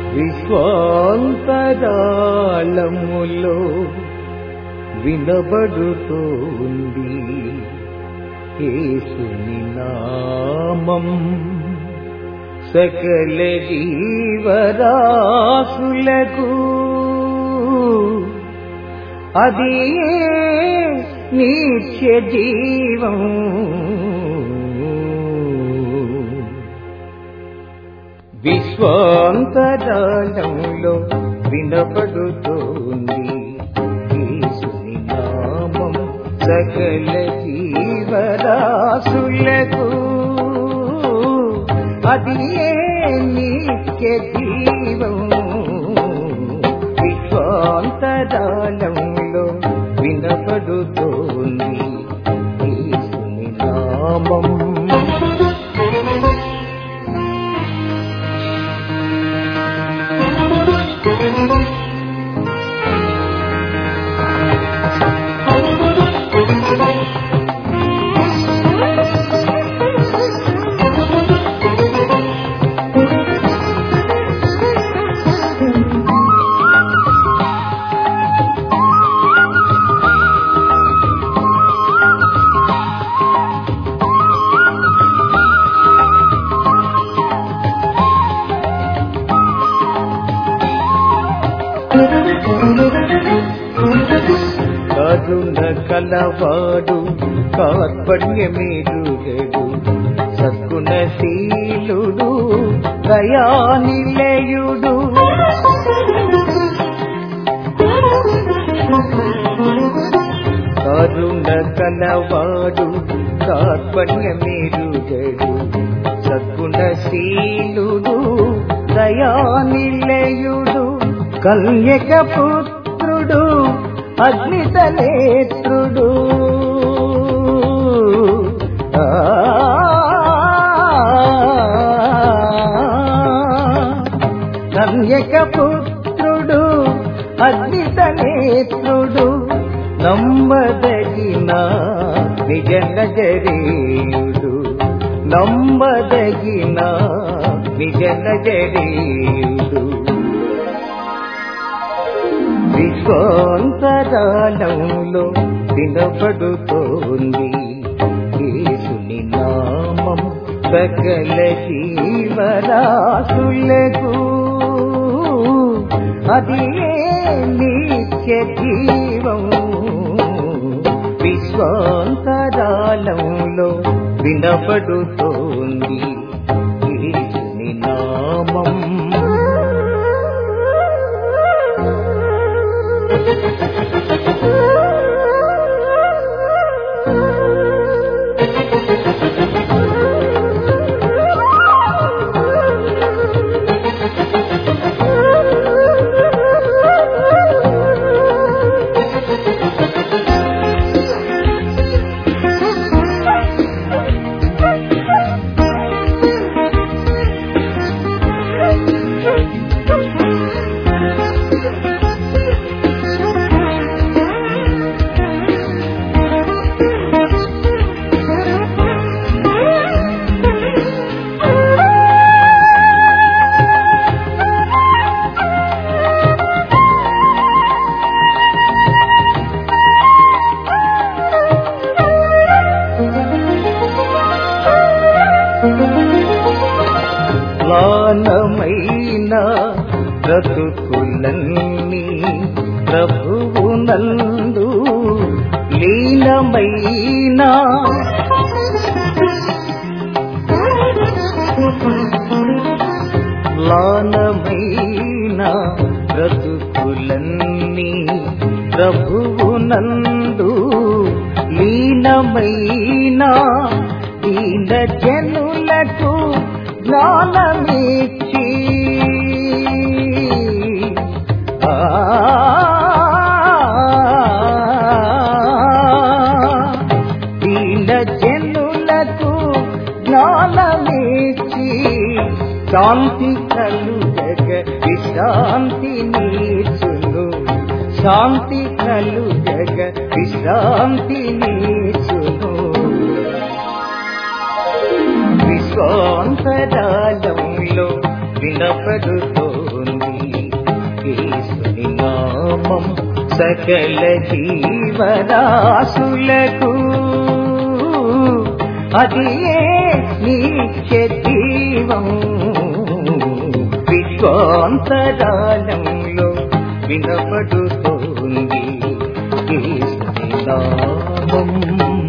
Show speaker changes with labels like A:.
A: విశ్వాంతరాళములో వినబడుతోంది యేసుని నామం సకల జీవరాశులకు అది నిత్య జీవం విశ్వాంతరాళంలో వినపడుతోంది యేసుని నామం సకల జీవరాశులకు అది నిత్య జీవం విశ్వాంతరాళంలో వినపడుతోంది యేసుని నామం కరుణ కలవాడు కార్పణ్యమేరుగడు సద్గుణశీలుడు దయానిలయుడు కరుణ కలవాడు కార్పణ్యమేరుగడు సద్గుణశీలుడు దయానిలయుడు కన్యక పుత్రుడు అగ్నితనేత్రుడు కన్యక పుత్రుడు అగ్నితనేత్రుడు నమ్మదగిన నిజ నజరేయుడు నమ్మదగిన నిజ నజరేయుడు విశ్వాంతరాళంలో వినపడుతోంది యేసుని నామం సకల జీవరాశులకు అది నిత్య జీవం విశ్వాంతరాళంలో వినపడుతోంది యేసుని నామం లానమైన బ్రతుకులన్నీ ప్రభువు నందు లీనమైన లానమైన బ్రతుకులన్నీ ప్రభువు నందు లీనమైన దీన జనులకు జ్ఞానమిచ్చి ఆ దీన జనులకు జ్ఞానమిచ్చి శాంతి కలుగగ విశ్రాంతి నీచును శాంతి కలుగగ విశ్రాంతి నీచును విశ్వాంతరాళంలో వినపడుతోంది యేసుని నామం సకల జీవరాశులకు అది నిత్య జీవం విశ్వాంతరాళంలో వినపడుతోంది యేసుని నామం